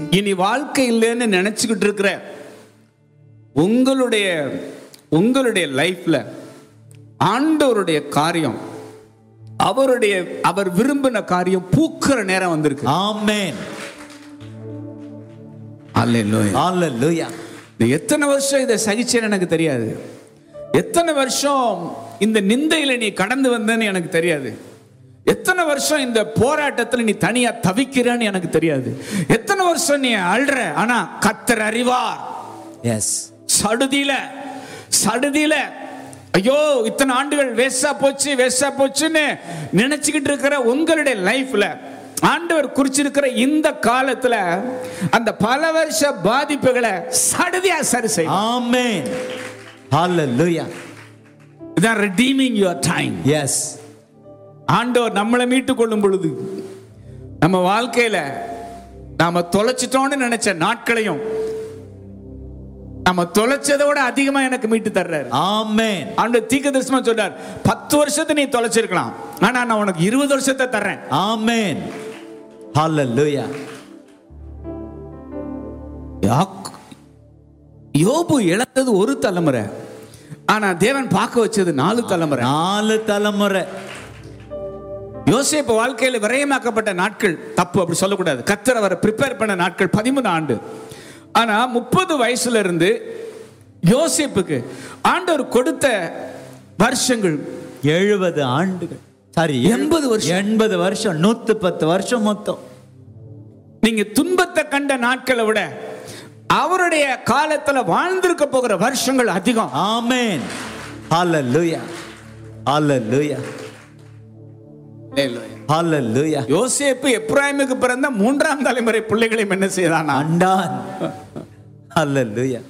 இனி வாழ்க்கை இல்லைன்னு நினைச்சுக்கிட்டு இருக்கிற உங்களுடைய உங்களுடைய லைஃப்ல ஆண்டவருடைய காரியம் அவருடைய அவர் விரும்பின காரியம் பூக்கிற நேரம் வந்திருக்கு Amen. அல்லேலூயா Hallelujah. நீ எத்தனை வருஷம் இதை சகிச்சேன்னு எனக்கு தெரியாது எத்தனை வருஷம் இந்த நிந்தையில நீ கடந்து வந்தேன்னு எனக்கு தெரியாது எத்தனை வருஷம் இந்த போராட்டத்துல நீ தனியா தவிக்கிறன்னு எனக்கு தெரியாது எத்தனை வருஷம் நீ அழ்ற ஆனா கத்தர் அறிவார் Yes. சடுதியில சடுதியில ஐயோ இத்தனை ஆண்டுகள் வேஸ்டா போச்சு வேஸ்டா போச்சுன்னு நினைச்சுக்கிட்டு இருக்கிற உங்களுடைய லைஃப்ல ஆண்டவர் குறிச்சிருக்கிற இந்த காலத்துல அந்த பல வருஷ பாதிப்புகளை சடுதியா சரி செய்யும் Amen. Hallelujah. இதான் redeeming your time Yes. ஆண்டவர் நம்மளை மீட்டு கொள்ளும் பொழுது நம்ம வாழ்க்கையில நாம தொலைச்சிட்டோம்னு நினைச்ச நாட்களையும் நம்ம தொலைச்சதை விட அதிகமா எனக்கு மீட்டு தர்றாரு Amen. ஆண்டு தீக்க தரிசனமா சொல்றார் பத்து வருஷத்தை நீ தொலைச்சிருக்கலாம் ஆனா நான் உனக்கு இருபது வருஷத்தை தர்றேன் Amen. Hallelujah. யாக்- யோபு இழந்தது ஒரு தலைமுறை ஆனா தேவன் பார்க்க வச்சது நாலு தலைமுறை நாலு தலைமுறை யோசேப்பு வாழ்க்கையில விரயமாக்கப்பட்ட நாட்கள் தப்பு அப்படி சொல்லக்கூடாது கத்தர் அவரை ப்ரிப்பேர் பண்ண நாட்கள் பதிமூணு ஆண்டு ஆனா முப்பது வயசுல இருந்து யோசேப்புக்கு ஆண்டவர் கொடுத்த வருஷங்கள் எழுபது ஆண்டுகள் சாரி எண்பது வருஷம். எண்பது வருஷம் நூத்து பத்து வருஷம் மொத்தம் நீங்க துன்பத்தை கண்ட நாட்களை விட அவருடைய காலத்துல வாழ்ந்திருக்க போகிற வருஷங்கள் அதிகம் ஆமென் ஹalleluya ஹalleluya ஹalleluya யோசேப்பு எப்ராயிமுக்கு பிறந்த மூன்றாம் தலைமுறை பிள்ளைகளையும் என்ன செய்தானா அண்டான் ஹalleluya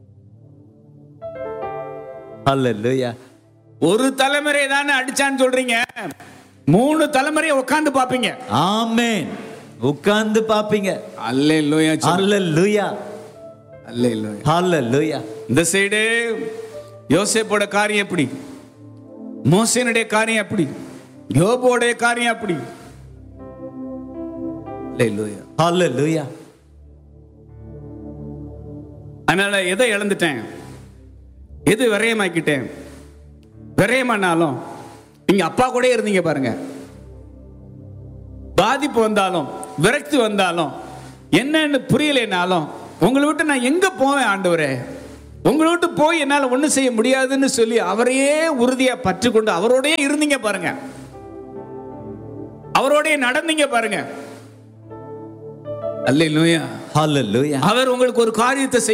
ஹalleluya ஒரு தலைமுறை தானே அடிச்சான்னு சொல்றீங்க மூணு தலைமுறையை உட்கார்ந்து பாப்பீங்க ஆமென் உட்கார்ந்து பாப்பீங்க அல்லேலூயா ஹalleluya அல்லேலூயா ஹalleluya இந்த சைடு யோசேப்போட காரியம் எப்படி மோசனுடைய காரியம் எப்படி யோபோடைய காரியம் எப்படி அல்லேலூயா ஹalleluya அதனால எதை இழந்துட்டேன் எது விரயமாக்கிட்டேன் விரயமானாலும் நீங்க அப்பா கூட இருந்தீங்க பாருங்க பாதிப்பு வந்தாலும் விரக்தி வந்தாலும் என்னன்னு புரியலைனாலும் உங்களை விட்டு நான் எங்க போவேன் ஆண்டவரே உங்களை விட்டு போய் என்னால ஒண்ணும் செய்ய முடியாதுன்னு சொல்லி அவரையே உறுதியா பற்று கொண்டு அவரோடயே இருந்தீங்க பாருங்க அவரோடயே நடந்தீங்க பாருங்க அல்லேலூயா ஹalleluya அவர் உங்களுக்கு ஒரு காரியத்தை செய்ய